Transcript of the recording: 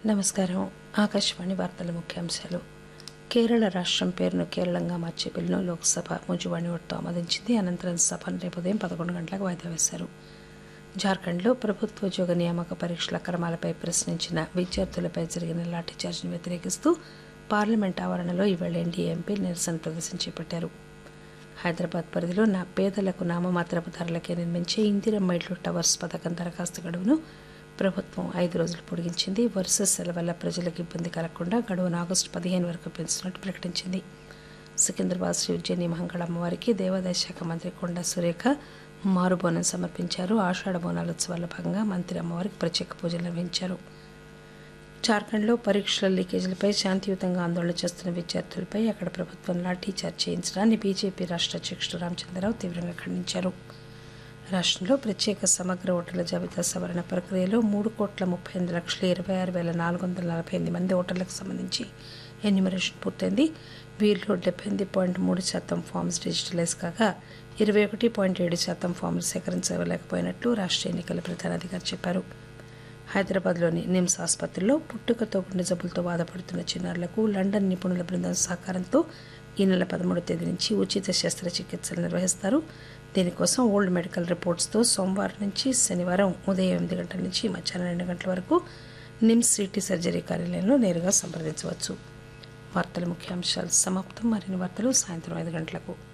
నమస్కారం ఆకాశవాణి వార్తల ముఖ్యాంశాలు కేరళ రాష్ట్రం పేరును కేరళంగా మార్చే బిల్లును లోక్సభ ముజువాణి ఓటుతో ఆమోదించింది అనంతరం సభను రేపు ఉదయం పదకొండు గంటలకు వాయిదా వేశారు జార్ఖండ్లో ప్రభుత్వోద్యోగ నియామక పరీక్షల క్రమాలపై ప్రశ్నించిన విద్యార్థులపై జరిగిన లాఠీచార్జిని వ్యతిరేకిస్తూ పార్లమెంట్ ఆవరణలో ఈవేళ ఎన్డీఏ ఎంపీ నిరసన ప్రదర్శన చేపట్టారు హైదరాబాద్ పరిధిలో నా పేదలకు నామమాత్రపు ధరలకే నిర్మించే ఇందిరమ్మ ఇళ్ళు టవర్స్ పథకం దరఖాస్తు గడువును ప్రభుత్వం ఐదు రోజులు పొడిగించింది వరుస సెలవుల ప్రజలకు ఇబ్బంది కలగకుండా గడువును ఆగస్టు పదిహేను వరకు పెంచినట్టు ప్రకటించింది సికింద్రాబాద్ శ్రీ ఉజ్జయిని మహంకాళ అమ్మవారికి దేవాదాయ శాఖ మంత్రి కొండా సురేఖ మారుబోనం సమర్పించారు ఆషాఢ బోనాల ఉత్సవాల్లో భాగంగా మంత్రి అమ్మవారికి ప్రత్యేక పూజలు నిర్వహించారు జార్ఖండ్లో పరీక్షల లీకేజీలపై శాంతియుతంగా ఆందోళన చేస్తున్న విద్యార్థులపై అక్కడ ప్రభుత్వం లాఠీచార్జ్ చేయించడాన్ని బీజేపీ రాష్ట్ర అధ్యక్షుడు రామచంద్రరావు తీవ్రంగా ఖండించారు రాష్ట్రంలో ప్రత్యేక సమగ్ర ఓటర్ల జాబితా సవరణ ప్రక్రియలో మూడు కోట్ల ముప్పై ఎనిమిది లక్షల ఇరవై ఆరు వేల నాలుగు వందల నలభై ఎనిమిది మంది ఓటర్లకు సంబంధించి ఎన్యూమరేషన్ పూర్తయింది వీరిలో డెబ్బై ఎనిమిది పాయింట్ మూడు శాతం ఫామ్స్ డిజిటలైజ్ కాగా ఇరవై ఒకటి పాయింట్ ఏడు శాతం ఫామ్లు సేకరించలేకపోయినట్లు రాష్ట్ర ఎన్నికల ప్రధానాధికారి చెప్పారు హైదరాబాద్లోని నిమ్స్ ఆసుపత్రిలో పుట్టుకతో గుండె జబ్బులతో బాధపడుతున్న చిన్నారులకు లండన్ నిపుణుల బృందం సహకారంతో ఈ నెల పదమూడో తేదీ నుంచి ఉచిత శస్త్రచికిత్సలు నిర్వహిస్తారు దీనికోసం ఓల్డ్ మెడికల్ రిపోర్ట్స్తో సోమవారం నుంచి శనివారం ఉదయం ఎనిమిది గంటల నుంచి మధ్యాహ్నం రెండు గంటల వరకు నిమ్స్ సిటీ సర్జరీ కార్యాలయంలో నేరుగా సంప్రదించవచ్చు వార్తల ముఖ్యాంశాలు సమాప్తం మరిన్ని వార్తలు సాయంత్రం ఐదు గంటలకు